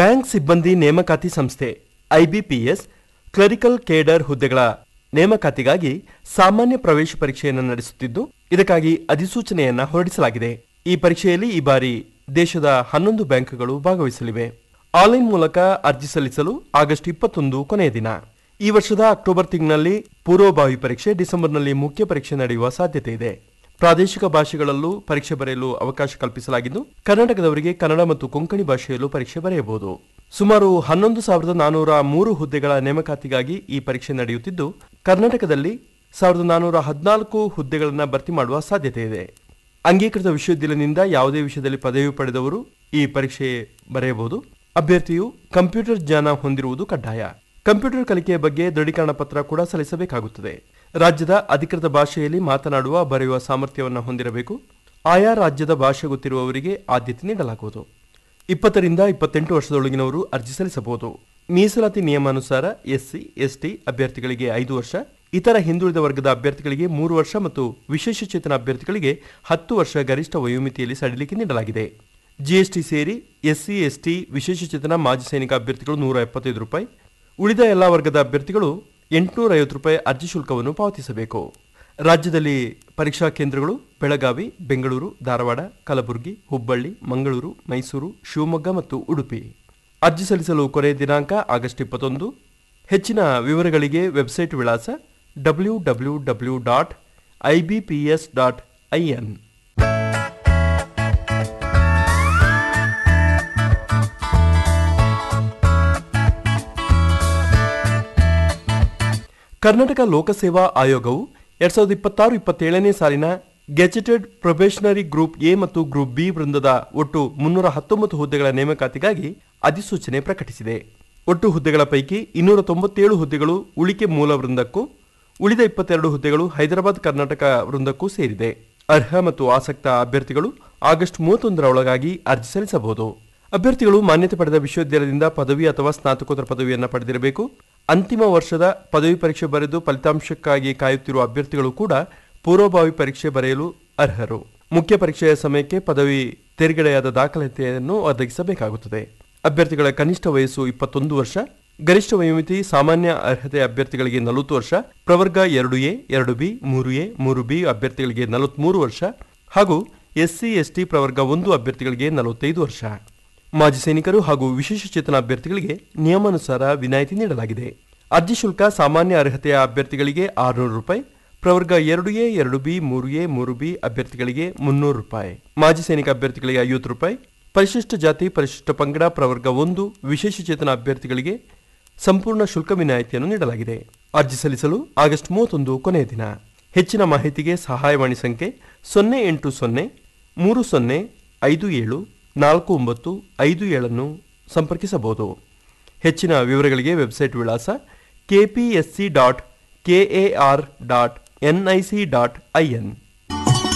bank ಸಿಬ್ಬಂದಿ ನೇಮಕಾತಿ ಸಂಸ್ಥೆ ಐಬಿಪಿಎಸ್ ಕ್ಲರಿಕಲ್ ಕೇಡರ್ ಹುದ್ದೆಗಳ ನೇಮಕಾತಿಗಾಗಿ ಸಾಮಾನ್ಯ ಪ್ರವೇಶ ಪರೀಕ್ಷೆಯನ್ನು ನಡೆಸುತ್ತಿದ್ದು ಇದಕ್ಕಾಗಿ ಅಧಿಸೂಚನೆಯನ್ನ ಹೊರಡಿಸಲಾಗಿದೆ ಈ ಪರೀಕ್ಷೆಯಲ್ಲಿ ಈ ಬಾರಿ ದೇಶದ ಹನ್ನೊಂದು ಬ್ಯಾಂಕ್ಗಳು ಭಾಗವಹಿಸಲಿವೆ ಆನ್ಲೈನ್ ಮೂಲಕ ಅರ್ಜಿ ಸಲ್ಲಿಸಲು ಆಗಸ್ಟ್ ಇಪ್ಪತ್ತೊಂದು ಕೊನೆಯ ದಿನ ಈ ವರ್ಷದ ಅಕ್ಟೋಬರ್ ತಿಂಗಳಲ್ಲಿ ಪೂರ್ವಭಾವಿ ಪರೀಕ್ಷೆ ಡಿಸೆಂಬರ್ನಲ್ಲಿ ಮುಖ್ಯ ಪರೀಕ್ಷೆ ನಡೆಯುವ ಸಾಧ್ಯತೆ ಇದೆ ಪ್ರಾದೇಶಿಕ ಭಾಷೆಗಳಲ್ಲೂ ಪರೀಕ್ಷೆ ಬರೆಯಲು ಅವಕಾಶ ಕಲ್ಪಿಸಲಾಗಿದ್ದು ಕರ್ನಾಟಕದವರಿಗೆ ಕನ್ನಡ ಮತ್ತು ಕೊಂಕಣಿ ಭಾಷೆಯಲ್ಲೂ ಪರೀಕ್ಷೆ ಬರೆಯಬಹುದು ಸುಮಾರು ಹನ್ನೊಂದು ಸಾವಿರದ ನಾನೂರ ಮೂರು ಹುದ್ದೆಗಳ ನೇಮಕಾತಿಗಾಗಿ ಈ ಪರೀಕ್ಷೆ ನಡೆಯುತ್ತಿದ್ದು ಕರ್ನಾಟಕದಲ್ಲಿ ಸಾವಿರದ ನಾನೂರ ಹದಿನಾಲ್ಕು ಹುದ್ದೆಗಳನ್ನು ಭರ್ತಿ ಮಾಡುವ ಸಾಧ್ಯತೆ ಇದೆ ಅಂಗೀಕೃತ ವಿಶ್ವವಿದ್ಯಾಲಯದಿಂದ ಯಾವುದೇ ವಿಷಯದಲ್ಲಿ ಪದವಿ ಪಡೆದವರು ಈ ಪರೀಕ್ಷೆ ಬರೆಯಬಹುದು ಅಭ್ಯರ್ಥಿಯು ಕಂಪ್ಯೂಟರ್ ಜ್ಞಾನ ಹೊಂದಿರುವುದು ಕಡ್ಡಾಯ ಕಂಪ್ಯೂಟರ್ ಕಲಿಕೆಯ ಬಗ್ಗೆ ದೃಢೀಕರಣ ಪತ್ರ ಕೂಡ ಸಲ್ಲಿಸಬೇಕಾಗುತ್ತದೆ ರಾಜ್ಯದ ಅಧಿಕೃತ ಭಾಷೆಯಲ್ಲಿ ಮಾತನಾಡುವ ಬರೆಯುವ ಸಾಮರ್ಥ್ಯವನ್ನು ಹೊಂದಿರಬೇಕು ಆಯಾ ರಾಜ್ಯದ ಭಾಷೆ ಗೊತ್ತಿರುವವರಿಗೆ ಆದ್ಯತೆ ನೀಡಲಾಗುವುದು ಇಪ್ಪತ್ತರಿಂದ ಇಪ್ಪತ್ತೆಂಟು ವರ್ಷದೊಳಗಿನವರು ಅರ್ಜಿ ಸಲ್ಲಿಸಬಹುದು ಮೀಸಲಾತಿ ನಿಯಮಾನುಸಾರ ಎಸ್ಸಿ ಎಸ್ಟಿ ಅಭ್ಯರ್ಥಿಗಳಿಗೆ ಐದು ವರ್ಷ ಇತರ ಹಿಂದುಳಿದ ವರ್ಗದ ಅಭ್ಯರ್ಥಿಗಳಿಗೆ ಮೂರು ವರ್ಷ ಮತ್ತು ವಿಶೇಷಚೇತನ ಅಭ್ಯರ್ಥಿಗಳಿಗೆ ಹತ್ತು ವರ್ಷ ಗರಿಷ್ಠ ವಯೋಮಿತಿಯಲ್ಲಿ ಸಡಿಲಿಕೆ ನೀಡಲಾಗಿದೆ ಜಿಎಸ್ಟಿ ಸೇರಿ ಎಸ್ಸಿ ಎಸ್ಟಿ ವಿಶೇಷಚೇತನ ಮಾಜಿ ಸೈನಿಕ ಅಭ್ಯರ್ಥಿಗಳು ನೂರ ಎಪ್ಪತ್ತೈದು ರೂಪಾಯಿ ಉಳಿದ ಎಲ್ಲಾ ವರ್ಗದ ಅಭ್ಯರ್ಥಿಗಳು ಎಂಟುನೂರ ಐವತ್ತು ರೂಪಾಯಿ ಅರ್ಜಿ ಶುಲ್ಕವನ್ನು ಪಾವತಿಸಬೇಕು ರಾಜ್ಯದಲ್ಲಿ ಪರೀಕ್ಷಾ ಕೇಂದ್ರಗಳು ಬೆಳಗಾವಿ ಬೆಂಗಳೂರು ಧಾರವಾಡ ಕಲಬುರಗಿ ಹುಬ್ಬಳ್ಳಿ ಮಂಗಳೂರು ಮೈಸೂರು ಶಿವಮೊಗ್ಗ ಮತ್ತು ಉಡುಪಿ ಅರ್ಜಿ ಸಲ್ಲಿಸಲು ಕೊನೆಯ ದಿನಾಂಕ ಆಗಸ್ಟ್ ಇಪ್ಪತ್ತೊಂದು ಹೆಚ್ಚಿನ ವಿವರಗಳಿಗೆ ವೆಬ್ಸೈಟ್ ವಿಳಾಸ W W W dot I B P S dot I N Karnataka ಲೋಕಸೇವಾ ಆಯೋಗವು ಎರಡ್ ಸಾವಿರದ ಇಪ್ಪತ್ತಾರು ಇಪ್ಪತ್ತೇಳನೇ ಸಾಲಿನ ಗೆಜೆಟೆಡ್ ಪ್ರೊಬೇಷನರಿ ಗ್ರೂಪ್ ಎ ಮತ್ತು ಗ್ರೂಪ್ ಬಿ ವೃಂದದ ಒಟ್ಟು ಮುನ್ನೂರ ಹತ್ತೊಂಬತ್ತು ಹುದ್ದೆಗಳ ನೇಮಕಾತಿಗಾಗಿ ಅಧಿಸೂಚನೆ ಪ್ರಕಟಿಸಿದೆ ಒಟ್ಟು ಹುದ್ದೆಗಳ ಪೈಕಿ ಇನ್ನೂರ ತೊಂಬತ್ತೇಳು ಹುದ್ದೆಗಳು ಉಳಿಕೆ ಮೂಲ ವೃಂದಕ್ಕೂ ಉಳಿದ ಇಪ್ಪತ್ತೆರಡು ಹುದ್ದೆಗಳು ಹೈದರಾಬಾದ್ ಕರ್ನಾಟಕ ವೃಂದಕ್ಕೂ ಸೇರಿದೆ ಅರ್ಹ ಮತ್ತು ಆಸಕ್ತ ಅಭ್ಯರ್ಥಿಗಳು ಆಗಸ್ಟ್ ಮೂವತ್ತೊಂದರ ಒಳಗಾಗಿ ಅರ್ಜಿ ಸಲ್ಲಿಸಬಹುದು ಅಭ್ಯರ್ಥಿಗಳು ಮಾನ್ಯತೆ ಪಡೆದ ವಿಶ್ವವಿದ್ಯಾಲಯದಿಂದ ಪದವಿ ಅಥವಾ ಸ್ನಾತಕೋತ್ತರ ಪದವಿಯನ್ನು ಪಡೆದಿರಬೇಕು ಅಂತಿಮ ವರ್ಷದ ಪದವಿ ಪರೀಕ್ಷೆ ಬರೆದು ಫಲಿತಾಂಶಕ್ಕಾಗಿ ಕಾಯುತ್ತಿರುವ ಅಭ್ಯರ್ಥಿಗಳು ಕೂಡ ಪೂರ್ವಭಾವಿ ಪರೀಕ್ಷೆ ಬರೆಯಲು ಅರ್ಹರು ಮುಖ್ಯ ಪರೀಕ್ಷೆಯ ಸಮಯಕ್ಕೆ ಪದವಿ ತೆರಿಗೆಡೆಯಾದ ದಾಖಲಾತಿಯನ್ನು ಒದಗಿಸಬೇಕಾಗುತ್ತದೆ ಅಭ್ಯರ್ಥಿಗಳ ಕನಿಷ್ಠ ವಯಸ್ಸು ಇಪ್ಪತ್ತೊಂದು ವರ್ಷ ಗರಿಷ್ಠ ವಯೋಮಿತಿ ಸಾಮಾನ್ಯ ಅರ್ಹತೆ ಅಭ್ಯರ್ಥಿಗಳಿಗೆ ನಲವತ್ತು ವರ್ಷ ಪ್ರವರ್ಗ ಎರಡು ಎ ಎರಡು ಬಿ ಮೂರು ಎ ಮೂರು ಬಿ ಅಭ್ಯರ್ಥಿಗಳಿಗೆ ನಲವತ್ಮೂರು ವರ್ಷ ಹಾಗೂ ಎಸ್ಸಿ ಎಸ್ಟಿ ಪ್ರವರ್ಗ ಒಂದು ಅಭ್ಯರ್ಥಿಗಳಿಗೆ ನಲವತ್ತೈದು ವರ್ಷ ಮಾಜಿ ಸೈನಿಕರು ಹಾಗೂ ವಿಶೇಷಚೇತನ ಅಭ್ಯರ್ಥಿಗಳಿಗೆ ನಿಯಮಾನುಸಾರ ವಿನಾಯಿತಿ ನೀಡಲಾಗಿದೆ ಅರ್ಜಿ ಶುಲ್ಕ ಸಾಮಾನ್ಯ ಅರ್ಹತೆಯ ಅಭ್ಯರ್ಥಿಗಳಿಗೆ ಆರುನೂರು ರೂಪಾಯಿ ಪ್ರವರ್ಗ ಎರಡು ಎ ಎರಡು ಬಿ ಮೂರು ಎ ಮೂರು ಬಿ ಅಭ್ಯರ್ಥಿಗಳಿಗೆ ಮುನ್ನೂರು ರೂಪಾಯಿ ಮಾಜಿ ಸೈನಿಕ ಅಭ್ಯರ್ಥಿಗಳಿಗೆ ಐವತ್ತು ರೂಪಾಯಿ ಪರಿಶಿಷ್ಟ ಜಾತಿ ಪರಿಶಿಷ್ಟ ಪಂಗಡ ಪ್ರವರ್ಗ ಒಂದು ವಿಶೇಷಚೇತನ ಅಭ್ಯರ್ಥಿಗಳಿಗೆ ಸಂಪೂರ್ಣ ಶುಲ್ಕ ವಿನಾಯಿತಿಯನ್ನು ನೀಡಲಾಗಿದೆ ಅರ್ಜಿ ಸಲ್ಲಿಸಲು ಆಗಸ್ಟ್ ಮೂವತ್ತೊಂದು ಕೊನೆಯ ದಿನ ಹೆಚ್ಚಿನ ಮಾಹಿತಿಗೆ ಸಹಾಯವಾಣಿ ಸಂಖ್ಯೆ ಸೊನ್ನೆ ಎಂಟು ಸೊನ್ನೆ ಮೂರು ಸೊನ್ನೆ ಐದು ಏಳು ನಾಲ್ಕು ಒಂಬತ್ತು ಐದು ಏಳನ್ನು ಸಂಪರ್ಕಿಸಬಹುದು ಹೆಚ್ಚಿನ ವಿವರಗಳಿಗೆ ವೆಬ್ಸೈಟ್ ವಿಳಾಸ KPSC dot KAR dot NIC dot IN